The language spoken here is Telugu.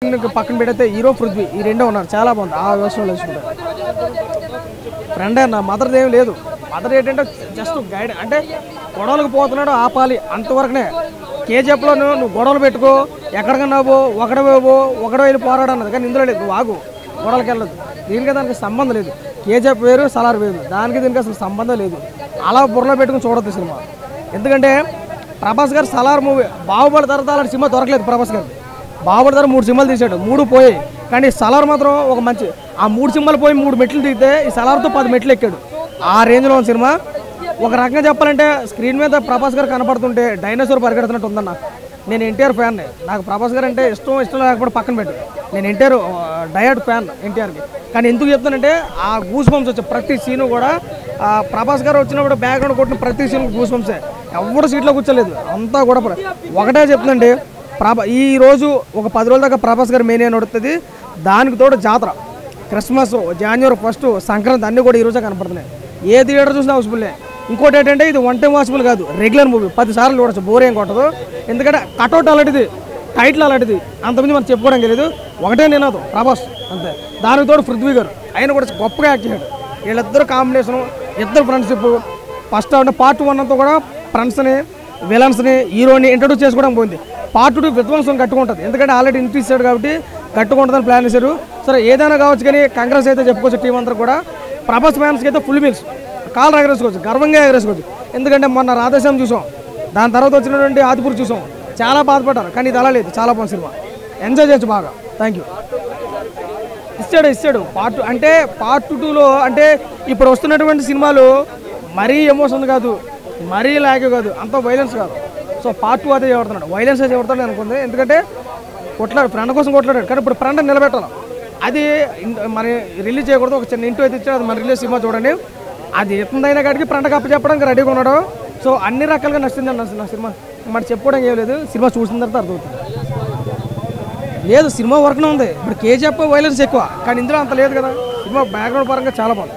పక్కన పెడితే హీరో పృథ్వీ ఈ రెండో ఉన్నారు చాలా బాగుంది ఆ విషయంలో వేసుకుంటే ఫ్రెండ్ నా మదర్ ఏం లేదు మదర్ ఏంటంటే జస్ట్ గైడ్ అంటే గొడవలకు పోతున్నాడు ఆపాలి అంతవరకునే కేజీఎఫ్లో నువ్వు నువ్వు గొడవలు పెట్టుకో ఎక్కడికన్నా పో ఒకడే పో ఒకడే వెళ్ళి పోరాడు అన్నది కానీ ఇందులో లేదు నువ్వు ఆగు గొడవలకి వెళ్ళదు దీనికి దానికి సంబంధం లేదు కేజీఎఫ్ వేరు సలార్ వేరు దానికి దీనికి అసలు సంబంధం లేదు అలా బుర్రలో పెట్టుకుని చూడొద్దు సినిమా ఎందుకంటే ప్రభాస్ గారు సలార్ మూవీ బాహుబలి తర్వాత అలాంటి సినిమా దొరకలేదు ప్రభాస్ గారు బాహుబలి తర్వాత మూడు సినిమాలు తీసాడు మూడు పోయాయి కానీ సలార్ మాత్రం ఒక మంచి ఆ మూడు సినిమాలు పోయి మూడు మెట్లు దిగితే ఈ సలార్తో పది మెట్లు ఎక్కాడు ఆ రేంజ్లో ఉన్న సినిమా ఒక రకంగా చెప్పాలంటే స్క్రీన్ మీద ప్రభాస్ గారు కనపడుతుంటే డైనోసార్ పరిగెడుతున్నట్టు ఉందన్న నేను ఎన్టీఆర్ ఫ్యాన్ నాకు ప్రభాస్ గారు అంటే ఇష్టం ఇష్టం లేకపోతే పక్కన పెట్టు నేను ఎన్టీఆర్ డయట్ ఫ్యాన్ ఎన్టీఆర్కి కానీ ఎందుకు చెప్తానంటే ఆ గూస్ బంప్స్ వచ్చే ప్రతి సీను కూడా ఆ ప్రభాస్ గారు వచ్చినప్పుడు బ్యాక్గ్రౌండ్ కొట్టిన ప్రతి సీన్ గూస్ బంప్సే ఎవరు సీట్లో కూర్చోలేదు అంతా కూడా ప్ర- ఒకటే చెప్తుందండి ప్రభా ఈ రోజు ఒక పది రోజుల దాకా ప్రభాస్ గారు మెయిన్ నడుస్తుంది దానికి తోడు జాతర క్రిస్మస్ జాన్యువరి ఫస్ట్ సంక్రాంతి అన్నీ కూడా ఈ రోజే కనపడుతున్నాయి ఏ థియేటర్ చూసినా హౌస్ఫుల్లే ఇంకోటి ఏంటంటే ఇది వన్ టైం వాచబుల్ కాదు రెగ్యులర్ మూవీ పది సార్లు చూడొచ్చు బోర్ ఏం కొట్టదు ఎందుకంటే కటౌట్ అలాంటిది టైటిల్ అలాంటిది అంతమంది మనం చెప్పుకోవడం లేదు ఒకటే నినాదం ప్రభాస్ అంతే దానికి తోడు పృథ్వీ గారు ఆయన కూడా గొప్పగా యాక్ట్ చేశాడు వీళ్ళిద్దరు కాంబినేషన్ ఇద్దరు ఫ్రెండ్షిప్ ఫస్ట్ అంటే పార్ట్ వన్ అంతా కూడా ఫ్రెండ్స్ని విలన్స్ని హీరోని ఇంట్రడ్యూస్ చేసుకోవడం పోయింది పార్ట్ టూ విధ్వంసం కట్టుకుంటుంది ఎందుకంటే ఆల్రెడీ ఇంటి ఇచ్చాడు కాబట్టి కట్టుకుంటుందని ప్లాన్ చేశారు సరే ఏదైనా కావచ్చు కానీ కాంగ్రెస్ అయితే చెప్పుకోవచ్చు టీం అంతా కూడా ప్రభాస్ ఫ్యాన్స్కి అయితే ఫుల్ మీల్స్ కాళ్ళు ఎగరేసుకోవచ్చు గర్వంగా ఎగరేసుకోవచ్చు ఎందుకంటే మొన్న రాధేశ్యాం చూసాం దాని తర్వాత వచ్చినటువంటి ఆదిపూర్ చూసాం చాలా బాధపడ్డారు కానీ ఇది అలా లేదు చాలా బాగుంది సినిమా ఎంజాయ్ చేయొచ్చు బాగా థ్యాంక్ యూ ఇస్తాడు ఇస్తాడు పార్ట్ అంటే పార్ట్ టూలో అంటే ఇప్పుడు వస్తున్నటువంటి సినిమాలు మరీ ఎమోషన్ కాదు మరీ లాగ్ కాదు అంత వైలెన్స్ కాదు సో పార్ట్ టూ అదే చేయబడుతున్నాడు వైలెన్స్ అయితే చేయబడతాడు అనుకుంది ఎందుకంటే కొట్లాడు ఫ్రెండ్ కోసం కొట్లాడాడు కానీ ఇప్పుడు ఫ్రెండ్ నిలబెట్టాలి అది ఇన్- మరి రిలీజ్ చేయకూడదు ఒక చిన్న ఇంటూ అయితే ఇచ్చాడు అది మన రిలీజ్ సినిమా చూడండి అది ఎంతైనా కాడికి ఫ్రెండ్కి అప్పు చెప్పడానికి రెడీగా ఉన్నాడు సో అన్ని రకాలుగా నచ్చింది అన్న నా సినిమా మరి చెప్పుకోవడానికి ఏం లేదు సినిమా చూసిన తర్వాత అర్థమవుతుంది లేదు సినిమా వర్క్నే ఉంది ఇప్పుడు కేజీఎఫ్ వైలెన్స్ ఎక్కువ కానీ ఇందులో అంత లేదు కదా సినిమా బ్యాక్గ్రౌండ్ పరంగా చాలా బాగుంది